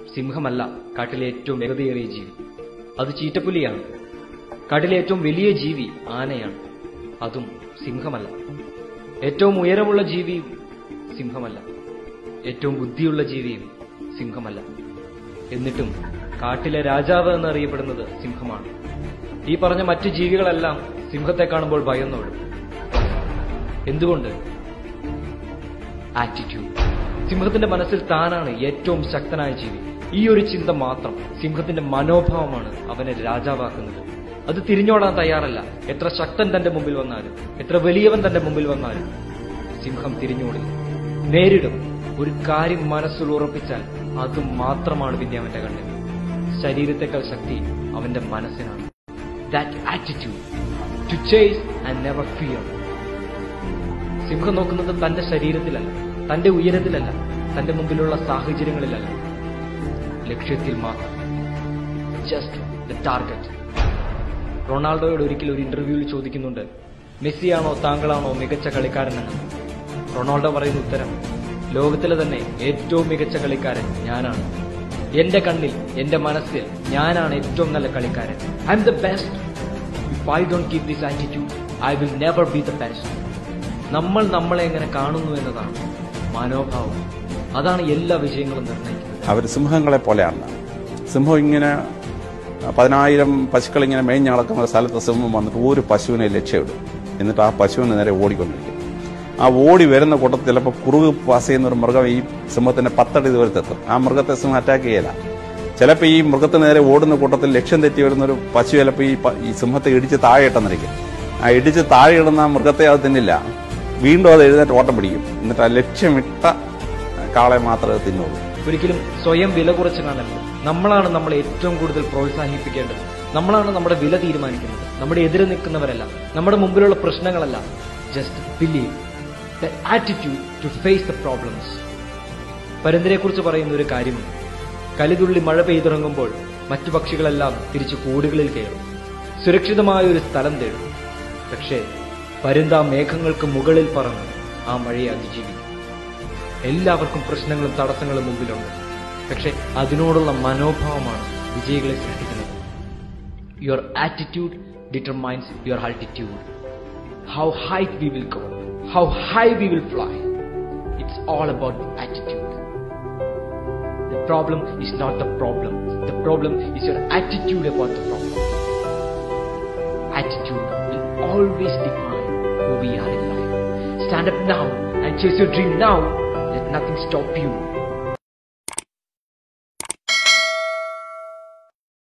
സിംഹമല്ല കാട്ടിലെ ഏറ്റവും വേഗതയേറിയ ജീവി അത് ചീറ്റപ്പുലിയാണ് കാട്ടിലെ ഏറ്റവും വലിയ ജീവി ആനയാണ് അതും സിംഹമല്ല ഏറ്റവും ഉയരമുള്ള ജീവിയും സിംഹമല്ല ഏറ്റവും ബുദ്ധിയുള്ള ജീവിയും സിംഹമല്ല എന്നിട്ടും കാട്ടിലെ രാജാവ് എന്നറിയപ്പെടുന്നത് സിംഹമാണ് ഈ പറഞ്ഞ മറ്റു ജീവികളെല്ലാം സിംഹത്തെ കാണുമ്പോൾ ഭയന്നോടും എന്തുകൊണ്ട് ആറ്റിറ്റ്യൂഡ് സിംഹത്തിന്റെ മനസ്സിൽ താനാണ് ഏറ്റവും ശക്തനായ ജീവി ഈ ഒരു ചിന്ത മാത്രം സിംഹത്തിന്റെ മനോഭാവമാണ് അവനെ രാജാവാക്കുന്നത് അത് തിരിഞ്ഞോടാൻ തയ്യാറല്ല എത്ര ശക്തൻ തന്റെ മുമ്പിൽ വന്നാലും എത്ര വലിയവൻ തന്റെ മുമ്പിൽ വന്നാലും സിംഹം തിരിഞ്ഞോടില്ല നേരിടും ഒരു കാര്യം മനസ്സിൽ ഉറപ്പിച്ചാൽ അത് മാത്രമാണ് പിന്നെ അവന്റെ കണ്ണിൽ ശരീരത്തെക്കാൾ ശക്തി അവന്റെ മനസ്സിനാണ് that attitude to chase and never fear സിംഹം നോക്കുന്നത് തന്റെ ശരീരത്തിലല്ല തന്റെ ഉയരത്തിലല്ല തന്റെ മുമ്പിലുള്ള സാഹചര്യങ്ങളിലല്ല ലക്ഷ്യത്തിൽ മാത്രം ജസ്റ്റ് ദ ടാർഗറ്റ് റൊണാൾഡോയോട് ഒരിക്കൽ ഒരു ഇന്റർവ്യൂവിൽ ചോദിക്കുന്നുണ്ട് മെസ്സിയാണോ താങ്കളാണോ മികച്ച കളിക്കാരനെന്ന് റൊണാൾഡോ പറയുന്ന ഉത്തരം ലോകത്തിലെ തന്നെ ഏറ്റവും മികച്ച കളിക്കാരൻ ഞാനാണ് എന്റെ കണ്ണിൽ എന്റെ മനസ്സിൽ ഞാനാണ് ഏറ്റവും നല്ല കളിക്കാരൻ I am the best if I don't keep this attitude I will never be the best നമ്മൾ നമ്മളെ എങ്ങനെ കാണുന്നു എന്നതാണ് മനോഭാവം അതാണ് എല്ലാ വിജയങ്ങളും നിർണ്ണയിക്കുന്നത് അവർ സിംഹങ്ങളെ പോലെയല്ല സിംഹം ഇങ്ങനെ പതിനായിരം പശുക്കൾ ഇങ്ങനെ മേഞ്ഞ് നടക്കുന്ന സ്ഥലത്ത് സിംഹം വന്നിട്ട് ഒരു പശുവിനെ ലക്ഷ്യമിടും എന്നിട്ട് ആ പശുവിന് നേരെ ഓടിക്കൊണ്ടിരിക്കും ആ ഓടി വരുന്ന കൂട്ടത്തിൽ ചിലപ്പോൾ കുറുക് പാസ് ചെയ്യുന്ന ഒരു മൃഗം ഈ സിംഹത്തിന്റെ പത്തടി ദൂരത്തെത്തും ആ മൃഗത്തെ സിംഹം അറ്റാക്ക് ചെയ്യില്ല ചിലപ്പോൾ ഈ മൃഗത്തിന് നേരെ ഓടുന്ന കൂട്ടത്തിൽ ലക്ഷ്യം തെറ്റി വരുന്ന ഒരു പശു ചിലപ്പോൾ ഈ പ- ഈ സിംഹത്തെ ഇടിച്ച് താഴെ ഇട്ടെന്നിരിക്കും ആ ഇടിച്ച് താഴെ ഇടുന്ന ആ മൃഗത്തെ അത് തിന്നില്ല വീണ്ടും അത് എഴുന്നേറ്റ് ഓട്ടം പിടിക്കും എന്നിട്ട് ആ ലക്ഷ്യമിട്ട കാളെ മാത്രമേ തിന്നുള്ളൂ ഒരിക്കലും സ്വയം വില കുറച്ച് കാണരുത് നമ്മളാണ് നമ്മളെ ഏറ്റവും കൂടുതൽ പ്രോത്സാഹിപ്പിക്കേണ്ടത് നമ്മളാണ് നമ്മുടെ വില തീരുമാനിക്കുന്നത് നമ്മുടെ എതിരെ നിൽക്കുന്നവരല്ല നമ്മുടെ മുമ്പിലുള്ള പ്രശ്നങ്ങളല്ല just believe the attitude to face the problems പരുന്തിനെ കുറിച്ച് പറയുന്ന ഒരു കാര്യമുണ്ട് കലിതുള്ളി മഴ പെയ്തിറങ്ങുമ്പോൾ മറ്റു പക്ഷികളെല്ലാം തിരിച്ചു കൂടുകളിൽ കയറും സുരക്ഷിതമായ ഒരു സ്ഥലം തേടും പക്ഷേ പരുന്ത മേഘങ്ങൾക്ക് മുകളിൽ പറന്ന് ആ മഴയെ അതിജീവിക്കും എല്ലാവർക്കും പ്രശ്നങ്ങളും തടസ്സങ്ങളും മുമ്പിലുണ്ട് പക്ഷെ അതിനോടുള്ള മനോഭാവമാണ് വിജയികളെ സൃഷ്ടിക്കുന്നത് your attitude determines your altitude how high we will go how high we will fly it's all about attitude The problem is not the problem. The problem is your attitude about the problem. Attitude will always define who we are in life. Stand up now and chase your dream now. Let nothing stop you